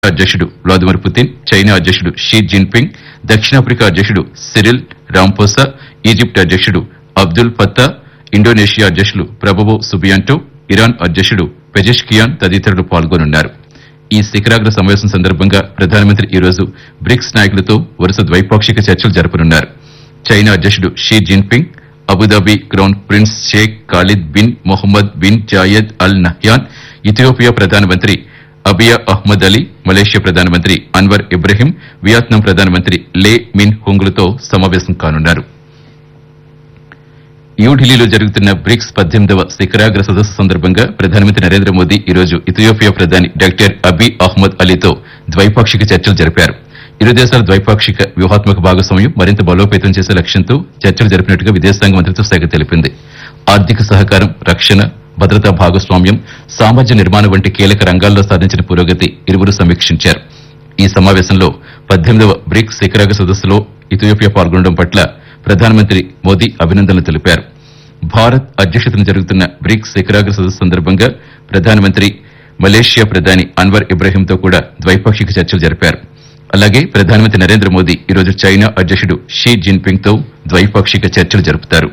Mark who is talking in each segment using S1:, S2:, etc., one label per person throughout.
S1: అధ్యక్షుడు Vladimir Putin China అధ్యక్షుడు Xi Jinping దక్షిణాఫ్రికా అధ్యక్షుడు సిరిల్ రాంపోసా ఈజిప్ట్ అధ్యక్షుడు అబ్దుల్ ఫత్తా ఇండోనేషియా అధ్యక్షులు ప్రభబో సుబియాంటో ఇరాన్ అధ్యక్షుడు పెజెష్కియాన్ తదితరులు పాల్గొనున్నారు ఈ శిఖరాగ్ర సమావేశం సందర్భంగా ప్రధానమంత్రి ఈ రోజు బ్రిక్స్ నాయకులతో వరుస ద్వైపాక్షిక చర్చలు జరపనున్నారు చైనా అధ్యక్షుడు Xi Jinping Abu Dhabi crown prince Sheikh Khalid bin Mohammed bin Zayed Al Nahyan Ethiopia ప్రధానమంత్రి అబియా అహ్మద్ అలీ మలేషియా ప్రధానమంత్రి అన్వర్ ఇబ్రహీం వియత్నాం ప్రధానమంత్రి లే మిన్ హుంగ్లతో సమావేశం కానున్నారు న్యూఢిల్లీలో జరుగుతున్న బ్రిక్స్ పద్దెనిమిదవ శిఖరాగ్ర సదస్సు సందర్భంగా ప్రధానమంత్రి నరేంద్ర మోదీ ఈ రోజు ఇథియోపియా ప్రధాని డాక్టర్ అబీ అహ్మద్ అలీతో ద్వైపాక్షిక చర్చలు జరిపారు ఇరు దేశాల ద్వైపాక్షిక వ్యూహాత్మక భాగస్వామ్యం మరింత బలోపేతం చేసే లక్ష్యంతో చర్చలు జరిపినట్టుగా విదేశాంగ మంత్రిత్వ శాఖ తెలిపింది ఆర్థిక సహకారం రక్షణ భద్రతా భాగస్వామ్యం సామాజిక నిర్మాణం వంటి కీలక రంగాల్లో సాధించిన పురోగతి ఇరువురు సమీక్షించారు ఈ సమావేశంలో పద్దెనిమిదవ బ్రిక్స్ శిఖరాగ్ర సదస్సులో ఇథియోపియా పాల్గొనడం పట్ల ప్రధానమంత్రి మోదీ అభినందనలు తెలిపారు భారత్ అధ్యక్షతన జరుగుతున్న బ్రిక్స్ శిఖరాగ్ర సదస్సు సందర్భంగా ప్రధానమంత్రి మలేషియా ప్రధాని అన్వర్ ఇబ్రహీంతో కూడా ద్వైపాక్షిక చర్చలు జరిపారు అలాగే ప్రధానమంత్రి నరేంద్ర మోదీ ఈరోజు చైనా అధ్యక్షుడు షీ జిన్పింగ్ తో ద్వైపాక్షిక చర్చలు జరుపుతారు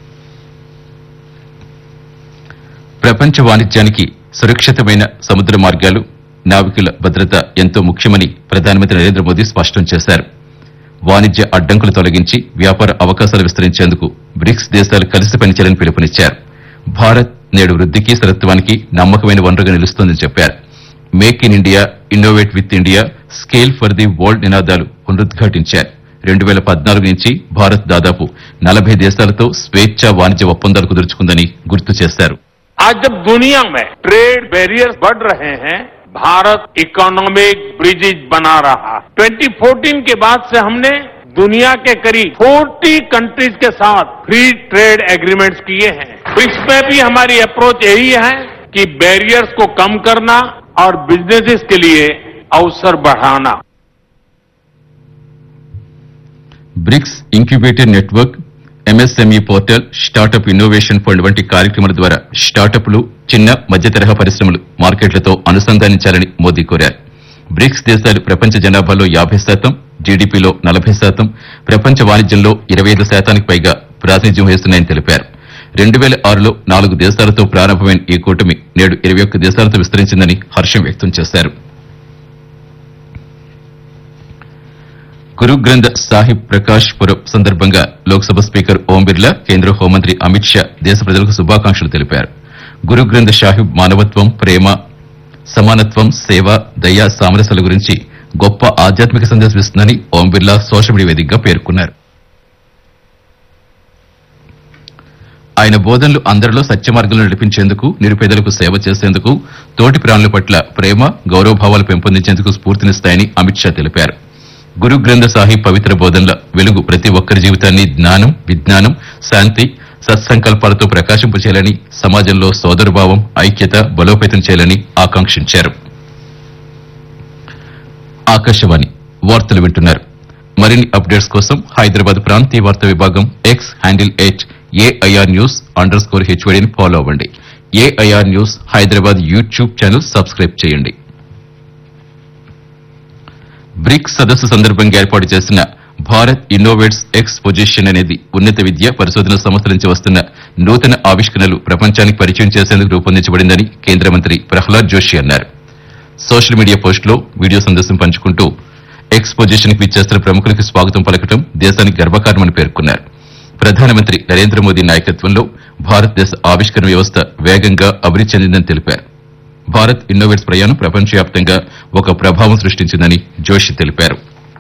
S1: ప్రపంచ వాణిజ్యానికి సురక్షితమైన సముద్ర మార్గాలు నావికుల భద్రత ఎంతో ముఖ్యమని ప్రధానమంత్రి నరేంద్ర మోదీ స్పష్టం చేశారు వాణిజ్య అడ్డంకులు తొలగించి వ్యాపార అవకాశాలు విస్తరించేందుకు బ్రిక్స్ దేశాలు కలిసి పనిచేయాలని పిలుపునిచ్చారు భారత్ నేడు వృద్ధికి స్థిరత్వానికి నమ్మకమైన వనరుగా నిలుస్తోందని చెప్పారు make in India innovate with India scale for the world నినాదాలు పునరుద్ఘాటించారు రెండు వేల పద్నాలుగు నుంచి భారత్ దాదాపు నలభై దేశాలతో స్వేచ్ఛా వాణిజ్య ఒప్పందాలు కుదుర్చుకుందని గుర్తు చేశారు
S2: आज जब दुनिया में ट्रेड बैरियर्स बढ़ रहे हैं भारत इकोनॉमिक ब्रिजेज बना रहा है 2014 के बाद से हमने दुनिया के करीब 40 कंट्रीज के साथ फ्री ट्रेड एग्रीमेंट्स किए हैं ब्रिक्स में भी हमारी अप्रोच यही है कि बैरियर्स को कम करना और बिजनेसेस के लिए अवसर बढ़ाना
S1: BRICS incubator network MSME portal startup innovation fund వంటి కార్యక్రమాల ద్వారా స్టార్టప్లు చిన్న మధ్య తరహా పరిశ్రమలు మార్కెట్లతో అనుసంధానించాలని మోదీ కోరారు బ్రిక్స్ దేశాలు ప్రపంచ జనాభాలో యాభై శాతం జీడీపీలో నలభై శాతం ప్రపంచ వాణిజ్యంలో ఇరవై ఐదు శాతానికి పైగా ప్రాతినిధ్యం వహిస్తున్నాయని తెలిపారు రెండు వేల ఆరులో నాలుగు దేశాలతో ప్రారంభమైన ఈ కూటమి నేడు ఇరవై ఒక్క దేశాలతో విస్తరించిందని హర్షం వ్యక్తం చేశారు గురు గ్రంథ్ సాహిబ్ ప్రకాష్ పురబ్ సందర్భంగా లోక్సభ స్పీకర్ ఓం బిర్లా కేంద్ర హోంమంత్రి అమిత్ షా దేశ ప్రజలకు శుభాకాంక్షలు తెలిపారు గురు గ్రంథ్ సాహిబ్ మానవత్వం ప్రేమ సమానత్వం సేవ దయ సామరస్యాల గురించి గొప్ప ఆధ్యాత్మిక సందేశం ఇస్తుందని ఓం బిర్లా సోషల్ మీడియా వేదికగా పేర్కొన్నారు ఆయన బోధనలు అందరిలో సత్య మార్గంలో నడిపించేందుకు నిరుపేదలకు సేవ చేసేందుకు తోటి ప్రాణుల పట్ల ప్రేమ గౌరవభావాలు పెంపొందించేందుకు స్ఫూర్తినిస్తాయని అమిత్ షా తెలిపారు గురు గ్రంథ సాహిబ్ పవిత్ర బోధనల వెలుగు ప్రతి ఒక్కరి జీవితాన్ని జ్ఞానం విజ్ఞానం శాంతి సత్సంకల్పాలతో ప్రకాశింపచేయాలని సమాజంలో సోదరభావం ఐక్యత బలోపేతం చేయాలని ఆకాంక్షించారు ఆకాశవాణి వార్తలు వింటున్నారు మరిన్ని అప్డేట్స్ కోసం హైదరాబాద్ ప్రాంతీయ వార్తా విభాగం X handle at AIR news under score హెచ్వడిని ఫాలో అవ్వండి AIR news Hyderabad YouTube channel subscribe చేయండి బ్రిక్స్ సదస్సు సందర్భంగా ఏర్పాటు చేసిన భారత్ ఇన్నోవేట్స్ ఎక్స్ పొజిషన్ అనేది ఉన్నత విద్య పరిశోధన సంస్థల నుంచి వస్తున్న నూతన ఆవిష్కరణలు ప్రపంచానికి పరిచయం చేసేందుకు రూపొందించబడిందని కేంద్ర మంత్రి ప్రహ్లాద్ జోషి అన్నారు సోషల్ మీడియా పోస్టులో వీడియో సందేశం పంచుకుంటూ ఎక్స్ పొజిషన్ కి విచ్చేస్తున్న ప్రముఖులకు స్వాగతం పలకటం దేశానికి గర్వకారణమని పేర్కొన్నారు ప్రధానమంత్రి నరేంద్ర మోదీ నాయకత్వంలో భారతదేశ ఆవిష్కరణ వ్యవస్థ వేగంగా అభివృద్ధి చెందిందని తెలిపారు భారత్ ఇన్నోవేట్స్ ప్రయాణం ప్రపంచవ్యాప్తంగా ఒక ప్రభావం సృష్టించిందని జోషి తెలిపారు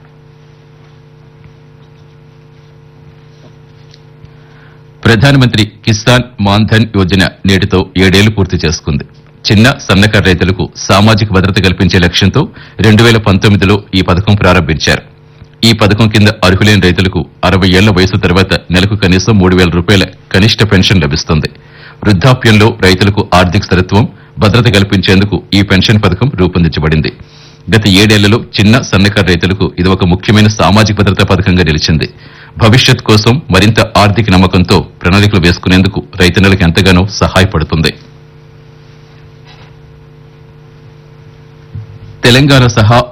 S1: ప్రధానమంత్రి కిసాన్ మాన్ధన్ యోజన నేటితో ఏడేళ్లు పూర్తి చేసుకుంది చిన్న సన్నకారు రైతులకు సామాజిక భద్రత కల్పించే లక్ష్యంతో రెండు వేల పంతొమ్మిదిలో ఈ పథకం ప్రారంభించారు ఈ పథకం కింద అర్హులైన రైతులకు అరవై ఏళ్ల వయసు తర్వాత నెలకు కనీసం మూడు వేల రూపాయల కనిష్ట పెన్షన్ లభిస్తుంది వృద్ధాప్యంలో రైతులకు ఆర్థిక స్థిరత్వం భద్రత కల్పించేందుకు ఈ పెన్షన్ పథకం రూపొందించబడింది గత ఏడేళ్లలో చిన్న సన్నకారు రైతులకు ఇది ఒక ముఖ్యమైన సామాజిక భద్రతా పథకంగా నిలిచింది భవిష్యత్ కోసం మరింత ఆర్థిక నమ్మకంతో ప్రణాళికలు వేసుకునేందుకు రైతన్నలకు ఎంతగానో సహాయపడుతుంది తెలంగాణ సహా